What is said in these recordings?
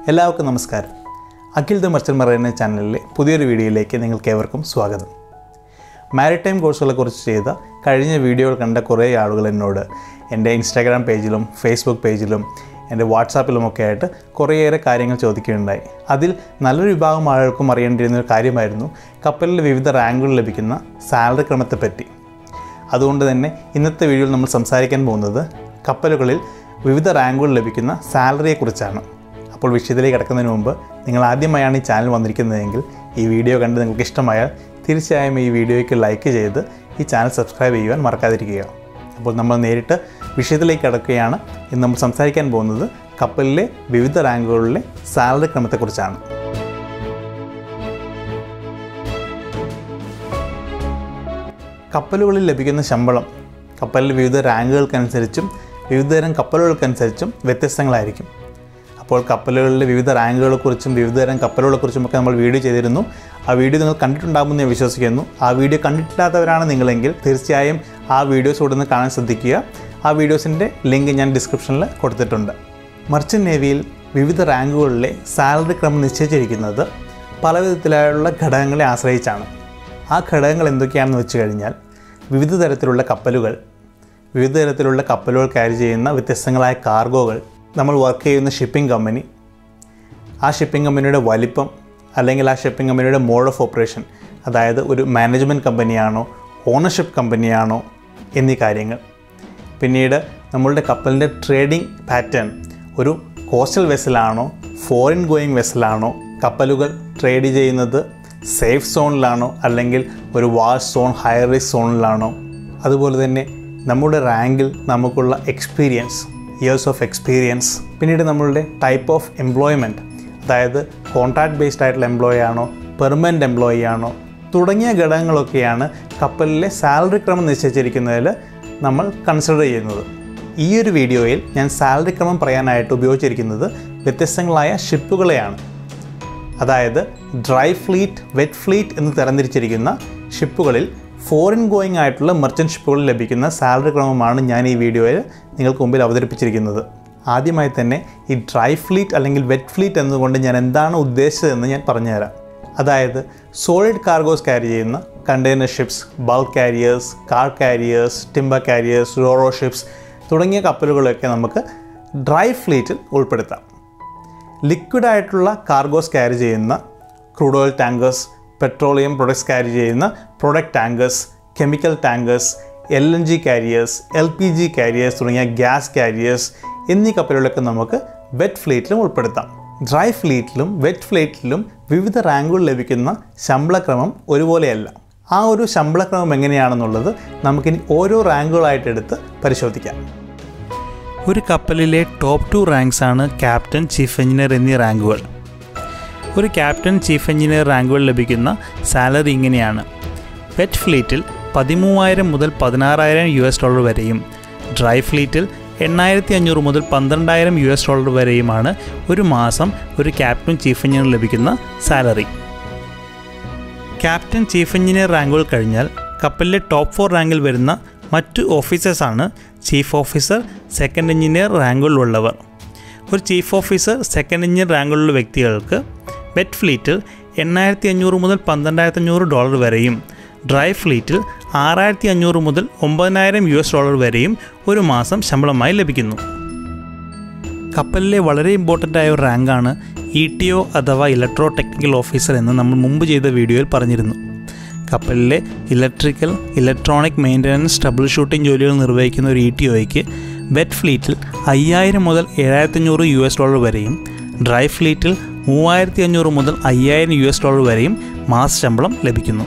എല്ലാവർക്കും നമസ്കാരം അഖിൽ ദ മർച്ചൽ മറൈന ചാനലിലെ പുതിയൊരു വീഡിയോയിലേക്ക് നിങ്ങൾക്ക് ഏവർക്കും സ്വാഗതം മാരിടൈം കോഴ്സുകളെ കുറിച്ച് ചെയ്ത കഴിഞ്ഞ വീഡിയോകൾ കണ്ട കുറേ ആളുകൾ എന്നോട് എൻ്റെ ഇൻസ്റ്റാഗ്രാം പേജിലും ഫേസ്ബുക്ക് പേജിലും എൻ്റെ വാട്സാപ്പിലുമൊക്കെ ആയിട്ട് കുറേയേറെ കാര്യങ്ങൾ ചോദിക്കുകയുണ്ടായി അതിൽ നല്ലൊരു വിഭാഗം ആളുകൾക്കും അറിയേണ്ടിയിരുന്ന ഒരു കാര്യമായിരുന്നു കപ്പലിൽ വിവിധ റാങ്കുകൾ ലഭിക്കുന്ന സാലറി ക്രമത്തെപ്പറ്റി അതുകൊണ്ട് തന്നെ ഇന്നത്തെ വീഡിയോയിൽ നമ്മൾ സംസാരിക്കാൻ പോകുന്നത് കപ്പലുകളിൽ വിവിധ റാങ്കുകൾ ലഭിക്കുന്ന സാലറിയെക്കുറിച്ചാണ് അപ്പോൾ വിഷയത്തിലേക്ക് കിടക്കുന്നതിന് മുമ്പ് നിങ്ങൾ ആദ്യമായാണ് ഈ ചാനൽ വന്നിരിക്കുന്നതെങ്കിൽ ഈ വീഡിയോ കണ്ട് നിങ്ങൾക്ക് ഇഷ്ടമായാൽ തീർച്ചയായും ഈ വീഡിയോയ്ക്ക് ലൈക്ക് ചെയ്ത് ഈ ചാനൽ സബ്സ്ക്രൈബ് ചെയ്യുവാൻ മറക്കാതിരിക്കുക അപ്പോൾ നമ്മൾ നേരിട്ട് വിഷയത്തിലേക്ക് കിടക്കുകയാണ് ഇന്ന് നമ്മൾ സംസാരിക്കാൻ പോകുന്നത് കപ്പലിലെ വിവിധ റാങ്കുകളിലെ സാലറി ക്രമത്തെക്കുറിച്ചാണ് കപ്പലുകളിൽ ലഭിക്കുന്ന ശമ്പളം കപ്പലിലെ വിവിധ റാങ്കുകൾക്കനുസരിച്ചും വിവിധതരം കപ്പലുകൾക്കനുസരിച്ചും വ്യത്യസ്തങ്ങളായിരിക്കും അപ്പോൾ കപ്പലുകളിലെ വിവിധ റാങ്കുകളെക്കുറിച്ചും വിവിധതരം കപ്പലുകളെക്കുറിച്ചുമൊക്കെ നമ്മൾ വീഡിയോ ചെയ്തിരുന്നു ആ വീഡിയോ നിങ്ങൾ കണ്ടിട്ടുണ്ടാകുമെന്ന് ഞാൻ വിശ്വസിക്കുന്നു ആ വീഡിയോ കണ്ടിട്ടില്ലാത്തവരാണ് നിങ്ങളെങ്കിൽ തീർച്ചയായും ആ വീഡിയോസ് ഉടനെ കാണാൻ ശ്രദ്ധിക്കുക ആ വീഡിയോസിൻ്റെ ലിങ്ക് ഞാൻ ഡിസ്ക്രിപ്ഷനിൽ കൊടുത്തിട്ടുണ്ട് മർച്ചൻ്റ് നേവിയിൽ വിവിധ റാങ്കുകളിലെ സാലറി ക്രമം നിശ്ചയിച്ചിരിക്കുന്നത് പല വിധത്തിലുള്ള ഘടകങ്ങളെ ആശ്രയിച്ചാണ് ആ ഘടകങ്ങൾ എന്തൊക്കെയാണെന്ന് വെച്ച് കഴിഞ്ഞാൽ വിവിധ തരത്തിലുള്ള കപ്പലുകൾ വിവിധ തരത്തിലുള്ള കപ്പലുകൾ ക്യാരി ചെയ്യുന്ന വ്യത്യസ്തങ്ങളായ കാർഗോകൾ നമ്മൾ വർക്ക് ചെയ്യുന്ന ഷിപ്പിംഗ് കമ്പനി ആ ഷിപ്പിംഗ് കമ്പനിയുടെ വലിപ്പം അല്ലെങ്കിൽ ആ ഷിപ്പിംഗ് കമ്പനിയുടെ മോഡ് ഓഫ് ഓപ്പറേഷൻ അതായത് ഒരു മാനേജ്മെൻറ്റ് കമ്പനിയാണോ ഓണർഷിപ്പ് കമ്പനിയാണോ എന്നീ കാര്യങ്ങൾ പിന്നീട് നമ്മളുടെ കപ്പലിൻ്റെ ട്രേഡിംഗ് പാറ്റേൺ ഒരു കോസ്റ്റൽ വെസലാണോ ഫോറിൻ ഗോയിങ് വെസലാണോ കപ്പലുകൾ ട്രേഡ് ചെയ്യുന്നത് സേഫ് സോണിലാണോ അല്ലെങ്കിൽ ഒരു വാഷ് സോൺ ഹൈ റിസ്ക് സോണിലാണോ അതുപോലെ തന്നെ നമ്മുടെ റാങ്കിൽ നമുക്കുള്ള എക്സ്പീരിയൻസ് ഇയേഴ്സ് ഓഫ് എക്സ്പീരിയൻസ് പിന്നീട് നമ്മളുടെ ടൈപ്പ് ഓഫ് എംപ്ലോയ്മെൻറ്റ് അതായത് കോൺട്രാക്ട് ബേസ്ഡ് ആയിട്ടുള്ള എംപ്ലോയി ആണോ പെർമനൻ്റ് എംപ്ലോയി ആണോ തുടങ്ങിയ ഘടകങ്ങളൊക്കെയാണ് കപ്പലിലെ സാലറി ക്രമം നിശ്ചയിച്ചിരിക്കുന്നതിൽ നമ്മൾ കൺസിഡർ ചെയ്യുന്നത് ഈ ഒരു വീഡിയോയിൽ ഞാൻ സാലറി ക്രമം പറയാനായിട്ട് ഉപയോഗിച്ചിരിക്കുന്നത് വ്യത്യസ്തങ്ങളായ ഷിപ്പുകളെയാണ് അതായത് ഡ്രൈ ഫ്ലീറ്റ് വെറ്റ് ഫ്ലീറ്റ് എന്ന് തരംതിരിച്ചിരിക്കുന്ന ഷിപ്പുകളിൽ ഫോറിൻ ഗോയിങ് ആയിട്ടുള്ള മെർച്ചൻറ്റ് ഷിപ്പുകളിൽ ലഭിക്കുന്ന സാലറി ക്രമമാണ് ഞാൻ ഈ വീഡിയോയിൽ നിങ്ങൾക്ക് മുമ്പിൽ അവതരിപ്പിച്ചിരിക്കുന്നത് ആദ്യമായി തന്നെ ഈ ഡ്രൈ ഫ്ലീറ്റ് അല്ലെങ്കിൽ വെറ്റ് ഫ്ലീറ്റ് എന്നതുകൊണ്ട് ഞാൻ എന്താണ് ഉദ്ദേശിച്ചതെന്ന് ഞാൻ പറഞ്ഞുതരാം അതായത് സോളിഡ് കാർഗോസ് ക്യാരി ചെയ്യുന്ന container ships bulk carriers car carriers timber carriers roro ships തുടങ്ങിയ കപ്പലുകളൊക്കെ നമുക്ക് ഡ്രൈ ഫ്ലീറ്റിൽ ഉൾപ്പെടുത്താം ലിക്വിഡ് ആയിട്ടുള്ള കാർഗോസ് ക്യാരി ചെയ്യുന്ന crude oil tankers petroleum products carry ചെയ്യുന്ന product tankers chemical tankers L N G carriers L P G carriers തുടങ്ങിയ gas carriers എന്നീ കപ്പലുകളൊക്കെ നമുക്ക് വെറ്റ് ഫ്ലീറ്റിലും ഉൾപ്പെടുത്താം ഡ്രൈ ഫ്ലീറ്റിലും വെറ്റ് ഫ്ലീറ്റിലും വിവിധ റാങ്കുകൾ ലഭിക്കുന്ന ശമ്പളക്രമം ഒരുപോലെയല്ല ആ ഒരു ശമ്പളക്രമം എങ്ങനെയാണെന്നുള്ളത് നമുക്കിനി ഓരോ റാങ്കുകളായിട്ട് എടുത്ത് പരിശോധിക്കാം ഒരു കപ്പലിലെ ടോപ്പ് ടു റാങ്ക്സ് ആണ് ക്യാപ്റ്റൻ ചീഫ് എഞ്ചിനീയർ എന്നീ റാങ്കുകൾ ഒരു ക്യാപ്റ്റൻ ചീഫ് എഞ്ചിനീയർ റാങ്കുകൾ ലഭിക്കുന്ന സാലറി ഇങ്ങനെയാണ് വെറ്റ് ഫ്ലീറ്റിൽ പതിമൂവായിരം മുതൽ പതിനാറായിരം യു എസ് ഡോളർ വരെയും ഡ്രൈ ഫ്ലീറ്റിൽ എണ്ണായിരത്തി അഞ്ഞൂറ് മുതൽ പന്ത്രണ്ടായിരം യു എസ് ഡോളർ വരെയുമാണ് ഒരു മാസം ഒരു ക്യാപ്റ്റൻ ചീഫ് എഞ്ചിനീയർ ലഭിക്കുന്ന സാലറി ക്യാപ്റ്റൻ ചീഫ് എഞ്ചിനീയർ റാങ്കുകൾ കഴിഞ്ഞാൽ കപ്പലിലെ ടോപ്പ് ഫോർ റാങ്കിൽ വരുന്ന മറ്റു ഓഫീസേഴ്സാണ് ചീഫ് ഓഫീസർ സെക്കൻഡ് എഞ്ചിനീയർ റാങ്കുകളിലുള്ളവർ ഒരു ചീഫ് ഓഫീസർ സെക്കൻഡ് എഞ്ചിനീയർ റാങ്കുള്ള വ്യക്തികൾക്ക് വെറ്റ് ഫ്ലീറ്റിൽ എണ്ണായിരത്തി അഞ്ഞൂറ് മുതൽ പന്ത്രണ്ടായിരത്തി അഞ്ഞൂറ് ഡോളർ വരെയും ഡ്രൈ ഫ്ലീറ്റിൽ ആറായിരത്തി അഞ്ഞൂറ് മുതൽ ഒമ്പതിനായിരം യു എസ് ഡോളർ വരെയും ഒരു മാസം ശമ്പളമായി ലഭിക്കുന്നു കപ്പലിലെ വളരെ ഇമ്പോർട്ടൻ്റ് ആയ ഒരു റാങ്കാണ് ഇ ടി ഒ അഥവാ ഇലക്ട്രോ ടെക്നിക്കൽ ഓഫീസർ എന്ന് നമ്മൾ മുമ്പ് ചെയ്ത വീഡിയോയിൽ പറഞ്ഞിരുന്നു കപ്പലിലെ electrical electronic maintenance troubleshooting ജോലികൾ നിർവഹിക്കുന്ന ഒരു ഇ ടി ഒയ്ക്ക് വെറ്റ് ഫ്ലീറ്റിൽ അയ്യായിരം മുതൽ ഏഴായിരത്തി അഞ്ഞൂറ് യു എസ് ഡോളർ വരെയും ഡ്രൈ ഫ്ലീറ്റിൽ മൂവായിരത്തി അഞ്ഞൂറ് മുതൽ അയ്യായിരം യു എസ് ഡോളർ വരെയും മാസ ശമ്പളം ലഭിക്കുന്നു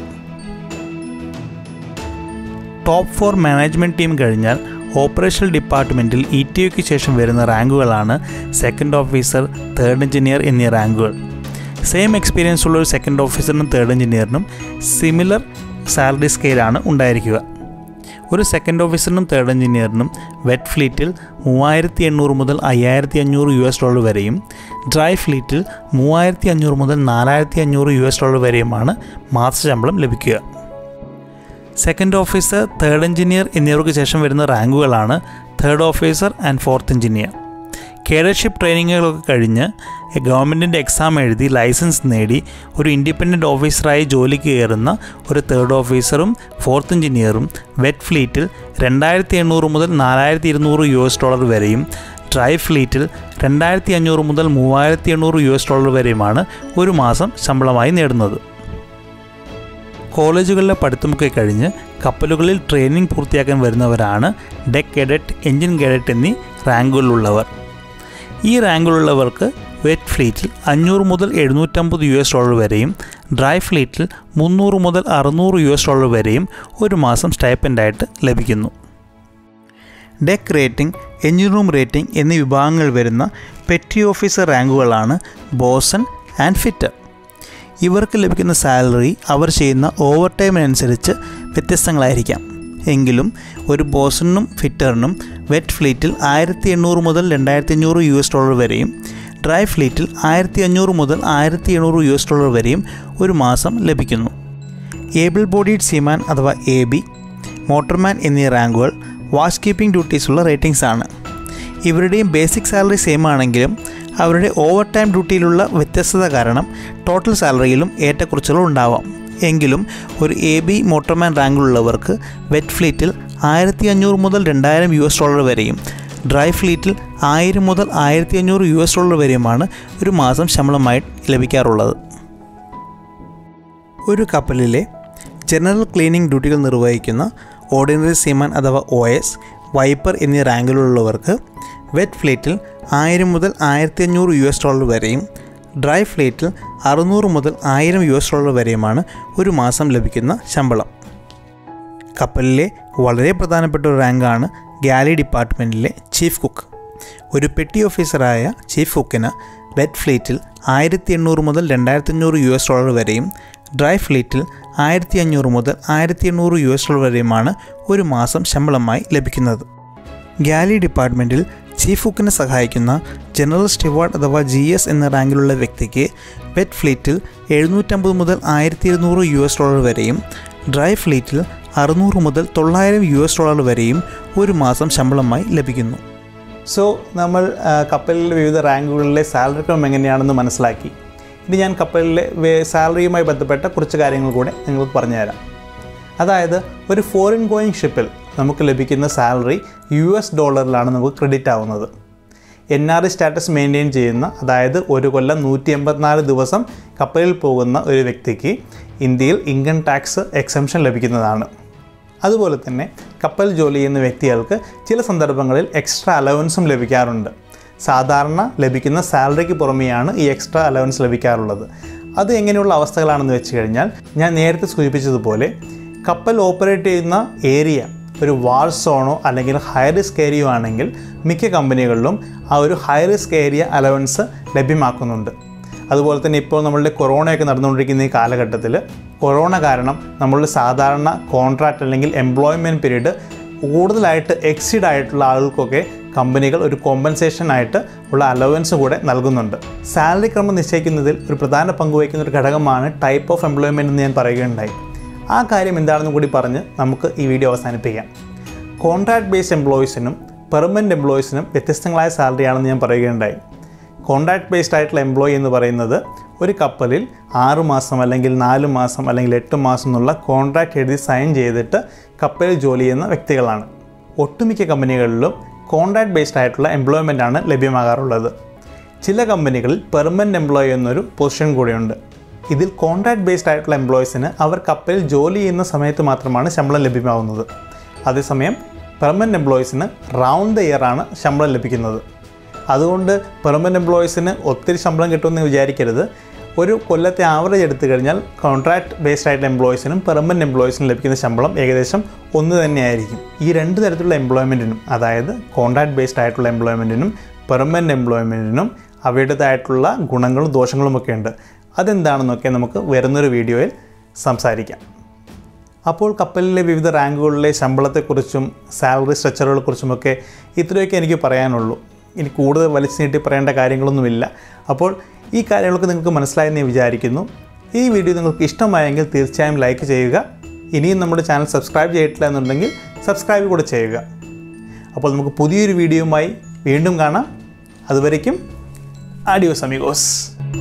ടോപ്പ് ഫോർ മാനേജ്മെൻറ്റ് ടീം കഴിഞ്ഞാൽ ഓപ്പറേഷണൽ ഡിപ്പാർട്ട്മെൻറ്റിൽ ഇ ടി ഒക്ക് ശേഷം വരുന്ന റാങ്കുകളാണ് സെക്കൻഡ് ഓഫീസർ തേർഡ് എഞ്ചിനീയർ എന്നീ റാങ്കുകൾ സെയിം എക്സ്പീരിയൻസ് ഉള്ള ഒരു സെക്കൻഡ് ഓഫീസറിനും തേർഡ് എഞ്ചിനീയറിനും സിമിലർ സാലറി സ്കെയിലാണ് ഉണ്ടായിരിക്കുക ഒരു സെക്കൻഡ് ഓഫീസറിനും തേർഡ് എഞ്ചിനീയറിനും വെറ്റ് ഫ്ലീറ്റിൽ മൂവായിരത്തി എണ്ണൂറ് മുതൽ അയ്യായിരത്തി അഞ്ഞൂറ് യു എസ് ഡോളർ വരെയും ഡ്രൈ ഫ്ലീറ്റിൽ മൂവായിരത്തി അഞ്ഞൂറ് മുതൽ നാലായിരത്തി അഞ്ഞൂറ് യു എസ് ഡോളർ വരെയുമാണ് മാസ ശമ്പളം ലഭിക്കുക സെക്കൻഡ് ഓഫീസർ തേർഡ് എഞ്ചിനീയർ എന്നിവർക്ക് ശേഷം വരുന്ന റാങ്കുകളാണ് third officer and fourth engineer cadetship ട്രെയിനിങ്ങുകളൊക്കെ കഴിഞ്ഞ് ഗവൺമെൻറ്റിൻ്റെ എക്സാം എഴുതി ലൈസൻസ് നേടി ഒരു ഇൻഡിപെൻഡൻറ്റ് ഓഫീസറായി ജോലിക്ക് കയറുന്ന ഒരു തേർഡ് ഓഫീസറും ഫോർത്ത് എഞ്ചിനീയറും വെറ്റ് ഫ്ലീറ്റിൽ രണ്ടായിരത്തി എണ്ണൂറ് മുതൽ നാലായിരത്തി ഇരുന്നൂറ് യു എസ് ഡോളർ വരെയും ഡ്രൈ ഫ്ലീറ്റിൽ രണ്ടായിരത്തി അഞ്ഞൂറ് മുതൽ മൂവായിരത്തി എണ്ണൂറ് യു എസ് ഡോളർ വരെയുമാണ് ഒരു മാസം ശമ്പളമായി നേടുന്നത് കോളേജുകളിലെ പഠിത്തമൊക്കെ കഴിഞ്ഞ് കപ്പലുകളിൽ ട്രെയിനിങ് പൂർത്തിയാക്കാൻ വരുന്നവരാണ് ഡെക്ക് കേഡറ്റ് എഞ്ചിൻ കേഡറ്റ് എന്നീ റാങ്കുകളിലുള്ളവർ ഈ റാങ്കിലുള്ളവർക്ക് വെറ്റ് ഫ്ലീറ്റിൽ അഞ്ഞൂറ് മുതൽ എഴുന്നൂറ്റമ്പത് യു എസ് ഡോളർ വരെയും ഡ്രൈ ഫ്ലീറ്റിൽ മുന്നൂറ് മുതൽ അറുന്നൂറ് യു എസ് ഡോളർ വരെയും ഒരു മാസം സ്റ്റൈപ്പൻ്റായിട്ട് ലഭിക്കുന്നു deck rating engine room rating എന്നീ വിഭാഗങ്ങൾ വരുന്ന പെറ്റി ഓഫീസർ റാങ്കുകളാണ് ബോസൺ ആൻഡ് ഫിറ്റർ ഇവർക്ക് ലഭിക്കുന്ന സാലറി അവർ ചെയ്യുന്ന ഓവർ ടൈമിനനുസരിച്ച് വ്യത്യസ്തങ്ങളായിരിക്കാം എങ്കിലും ഒരു ബോസണിനും ഫിറ്ററിനും വെറ്റ് ഫ്ലീറ്റിൽ ആയിരത്തി എണ്ണൂറ് മുതൽ രണ്ടായിരത്തി അഞ്ഞൂറ് യു എസ് ഡോളർ വരെയും ഡ്രൈ ഫ്ലീറ്റിൽ ആയിരത്തി അഞ്ഞൂറ് മുതൽ ആയിരത്തി എണ്ണൂറ് യു എസ് ഡോളർ വരെയും ഒരു മാസം ലഭിക്കുന്നു ഏബിൾ ബോഡീഡ് സീമാൻ അഥവാ എ ബി മോട്ടർമാൻ എന്നീ റാങ്കുകൾ വാച്ച് കീപ്പിംഗ് ഡ്യൂട്ടീസുള്ള റേറ്റിംഗ്സ് ആണ് ഇവരുടെയും ബേസിക് സാലറി സെയിം ആണെങ്കിലും അവരുടെ ഓവർ ടൈം ഡ്യൂട്ടിയിലുള്ള വ്യത്യസ്തത കാരണം ടോട്ടൽ സാലറിയിലും ഏറ്റക്കുറച്ചിലുകൾ ഉണ്ടാവാം എങ്കിലും ഒരു എ ബി മോട്ടർമാൻ റാങ്കിലുള്ളവർക്ക് വെറ്റ് ഫ്ലീറ്റിൽ ആയിരത്തി അഞ്ഞൂറ് മുതൽ രണ്ടായിരം യു എസ് ഡോളർ വരെയും ഡ്രൈ ഫ്ലീറ്റിൽ ആയിരം മുതൽ ആയിരത്തി അഞ്ഞൂറ് യു എസ് ഡോളർ വരെയുമാണ് ഒരു മാസം ശമ്പളമായി ലഭിക്കാറുള്ളത് ഒരു കപ്പലിലെ ജനറൽ ക്ലീനിംഗ് ഡ്യൂട്ടികൾ നിർവഹിക്കുന്ന ഓർഡിനറി സീമാൻ അഥവാ ഒ എസ് വൈപ്പർ എന്നീ റാങ്കിലുള്ളവർക്ക് വെറ്റ് ഫ്ലീറ്റിൽ ആയിരം മുതൽ ആയിരത്തി അഞ്ഞൂറ് യു എസ് ഡോളർ വരെയും ഡ്രൈ ഫ്ലീറ്റിൽ അറുന്നൂറ് മുതൽ ആയിരം യു എസ് ഡോളർ വരെയുമാണ് ഒരു മാസം ലഭിക്കുന്ന ശമ്പളം കപ്പലിലെ വളരെ പ്രധാനപ്പെട്ട ഒരു റാങ്കാണ് ഗാലി ഡിപ്പാർട്ട്മെൻറ്റിലെ ചീഫ് കുക്ക് ഒരു പെട്ടി ഓഫീസറായ ചീഫ് കുക്കിന് വെറ്റ് ഫ്ലീറ്റിൽ ആയിരത്തി എണ്ണൂറ് മുതൽ രണ്ടായിരത്തി അഞ്ഞൂറ് യു എസ് ഡോളർ വരെയും ഡ്രൈ ഫ്ലീറ്റിൽ ആയിരത്തി അഞ്ഞൂറ് മുതൽ ആയിരത്തി എണ്ണൂറ് യു എസ് ഡോളർ വരെയുമാണ് ഒരു മാസം ശമ്പളമായി ലഭിക്കുന്നത് ഗാലി ഡിപ്പാർട്ട്മെൻറ്റിൽ ചീഫ് കുക്കിനെ സഹായിക്കുന്ന ജനറൽ സ്റ്റിവാർഡ് അഥവാ ജി എസ് എന്ന റാങ്കിലുള്ള വ്യക്തിക്ക് വെറ്റ് ഫ്ലീറ്റിൽ എഴുന്നൂറ്റമ്പത് മുതൽ ആയിരത്തി ഇരുന്നൂറ് യു എസ് ഡോളർ വരെയും ഡ്രൈ ഫ്ലീറ്റിൽ അറുന്നൂറ് മുതൽ തൊള്ളായിരം യു എസ് ഡോളർ വരെയും ഒരു മാസം ശമ്പളമായി ലഭിക്കുന്നു സോ നമ്മൾ ആ, കപ്പലിലെ വിവിധ റാങ്കുകളിലെ സാലറി ക്രമം എങ്ങനെയാണെന്ന് മനസ്സിലാക്കി ഇനി ഞാൻ കപ്പലിലെ വേ- സാലറിയുമായി ബന്ധപ്പെട്ട കുറച്ച് കാര്യങ്ങൾ കൂടെ നിങ്ങൾക്ക് പറഞ്ഞുതരാം അതായത് ഒരു ഫോറിൻ ഗോയിങ് ഷിപ്പിൽ നമുക്ക് ലഭിക്കുന്ന സാലറി യു എസ് ഡോളറിലാണ് നമുക്ക് ക്രെഡിറ്റ് ആവുന്നത് N R I status maintain ചെയ്യുന്ന അതായത് ഒരു കൊല്ലം നൂറ്റി എൺപത്തിനാല് ദിവസം കപ്പലിൽ പോകുന്ന ഒരു വ്യക്തിക്ക് ഇന്ത്യയിൽ ഇൻകം ടാക്സ് എക്സംഷൻ ലഭിക്കുന്നതാണ് അതുപോലെ തന്നെ കപ്പൽ ജോലി ചെയ്യുന്ന വ്യക്തികൾക്ക് ചില സന്ദർഭങ്ങളിൽ എക്സ്ട്രാ അലവൻസും ലഭിക്കാറുണ്ട് സാധാരണ ലഭിക്കുന്ന സാലറിക്ക് പുറമെയാണ് ഈ എക്സ്ട്രാ അലവൻസ് ലഭിക്കാറുള്ളത് അത് എങ്ങനെയുള്ള അവസ്ഥകളാണെന്ന് വെച്ച് കഴിഞ്ഞാൽ ഞാൻ നേരത്തെ സൂചിപ്പിച്ചതുപോലെ കപ്പൽ ഓപ്പറേറ്റ് ചെയ്യുന്ന ഏരിയ ഒരു വാർ സോണോ അല്ലെങ്കിൽ ഹൈ റിസ്ക് ഏരിയയോ ആണെങ്കിൽ മിക്ക കമ്പനികളിലും ആ ഒരു ഹൈ റിസ്ക് ഏരിയ അലവൻസ് ലഭ്യമാക്കുന്നുണ്ട് അതുപോലെ തന്നെ ഇപ്പോൾ നമ്മളുടെ കൊറോണയൊക്കെ നടന്നുകൊണ്ടിരിക്കുന്ന ഈ കാലഘട്ടത്തിൽ കൊറോണ കാരണം നമ്മളുടെ സാധാരണ കോൺട്രാക്റ്റ് അല്ലെങ്കിൽ എംപ്ലോയ്മെൻറ്റ് പീരീഡ് കൂടുതലായിട്ട് എക്സിഡ് ആയിട്ടുള്ള ആളുകൾക്കൊക്കെ കമ്പനികൾ ഒരു കോമ്പൻസേഷൻ ആയിട്ട് ഉള്ള അലവൻസ് കൂടെ നൽകുന്നുണ്ട് സാലറി ക്രമം നിശ്ചയിക്കുന്നതിൽ ഒരു പ്രധാന പങ്ക് വഹിക്കുന്ന ഒരു ഘടകമാണ് ടൈപ്പ് ഓഫ് എംപ്ലോയ്മെൻറ്റ് എന്ന് ഞാൻ പറയുകയുണ്ടായി ആ കാര്യം എന്താണെന്ന് കൂടി പറഞ്ഞ് നമുക്ക് ഈ വീഡിയോ അവസാനിപ്പിക്കാം കോൺട്രാക്ട് ബേസ്ഡ് എംപ്ലോയീസിനും പെർമനൻറ്റ് എംപ്ലോയീസിനും വ്യത്യസ്തങ്ങളായ സാലറിയാണെന്ന് ഞാൻ പറയുകയുണ്ടായി കോൺട്രാക്ട് ബേസ്ഡ് ആയിട്ടുള്ള എംപ്ലോയി എന്ന് പറയുന്നത് ഒരു കപ്പലിൽ ആറ് മാസം അല്ലെങ്കിൽ നാല് മാസം അല്ലെങ്കിൽ എട്ട് മാസം എന്നുള്ള കോൺട്രാക്ട് എഴുതി സൈൻ ചെയ്തിട്ട് കപ്പലിൽ ജോലി ചെയ്യുന്ന വ്യക്തികളാണ് ഒട്ടുമിക്ക കമ്പനികളിലും കോൺട്രാക്ട് ബേസ്ഡ് ആയിട്ടുള്ള എംപ്ലോയ്മെൻ്റ് ആണ് ലഭ്യമാകാറുള്ളത് ചില കമ്പനികളിൽ പെർമനൻറ്റ് എംപ്ലോയി എന്നൊരു പൊസിഷൻ കൂടിയുണ്ട് ഇതിൽ കോൺട്രാക്ട് ബേസ്ഡ് ആയിട്ടുള്ള എംപ്ലോയീസിന് അവർ കപ്പലിൽ ജോലി ചെയ്യുന്ന സമയത്ത് മാത്രമാണ് ശമ്പളം ലഭ്യമാകുന്നത് അതേസമയം പെർമനൻറ്റ് എംപ്ലോയീസിന് റൗണ്ട് ദ ഇയർ ആണ് ശമ്പളം ലഭിക്കുന്നത് അതുകൊണ്ട് പെർമനൻറ്റ് എംപ്ലോയീസിന് ഒത്തിരി ശമ്പളം കിട്ടുമെന്ന് വിചാരിക്കരുത് ഒരു കൊല്ലത്തെ ആവറേജ് എടുത്തു കഴിഞ്ഞാൽ കോൺട്രാക്ട് ബേസ്ഡ് ആയിട്ടുള്ള എംപ്ലോയീസിനും പെർമനൻറ്റ് എംപ്ലോയീസിനും ലഭിക്കുന്ന ശമ്പളം ഏകദേശം ഒന്ന് തന്നെയായിരിക്കും ഈ രണ്ട് തരത്തിലുള്ള എംപ്ലോയ്മെൻറ്റിനും അതായത് കോൺട്രാക്ട് ബേസ്ഡ് ആയിട്ടുള്ള എംപ്ലോയ്മെൻറ്റിനും പെർമനൻറ്റ് എംപ്ലോയ്മെൻറ്റിനും അവരുടേതായിട്ടുള്ള ഗുണങ്ങളും ദോഷങ്ങളും ഒക്കെ ഉണ്ട് അതെന്താണെന്നൊക്കെ നമുക്ക് വരുന്നൊരു വീഡിയോയിൽ സംസാരിക്കാം അപ്പോൾ കപ്പലിലെ വിവിധ റാങ്കുകളിലെ ശമ്പളത്തെക്കുറിച്ചും സാലറി സ്ട്രക്ചറുകളെക്കുറിച്ചുമൊക്കെ ഇത്രയൊക്കെ എനിക്ക് പറയാനുള്ളൂ ഇനി കൂടുതൽ വലിച്ചു നീട്ടി പറയേണ്ട കാര്യങ്ങളൊന്നുമില്ല അപ്പോൾ ഈ കാര്യങ്ങളൊക്കെ നിങ്ങൾക്ക് മനസ്സിലായെന്ന് ഞാൻ വിചാരിക്കുന്നു ഈ വീഡിയോ നിങ്ങൾക്ക് ഇഷ്ടമായെങ്കിൽ തീർച്ചയായും ലൈക്ക് ചെയ്യുക ഇനിയും നമ്മുടെ ചാനൽ സബ്സ്ക്രൈബ് ചെയ്തിട്ടില്ല എന്നുണ്ടെങ്കിൽ സബ്സ്ക്രൈബ് കൂടെ ചെയ്യുക അപ്പോൾ നമുക്ക് പുതിയൊരു വീഡിയോയുമായി വീണ്ടും കാണാം അതുവരയ്ക്കും ആഡിയോസ് അമിഗോസ്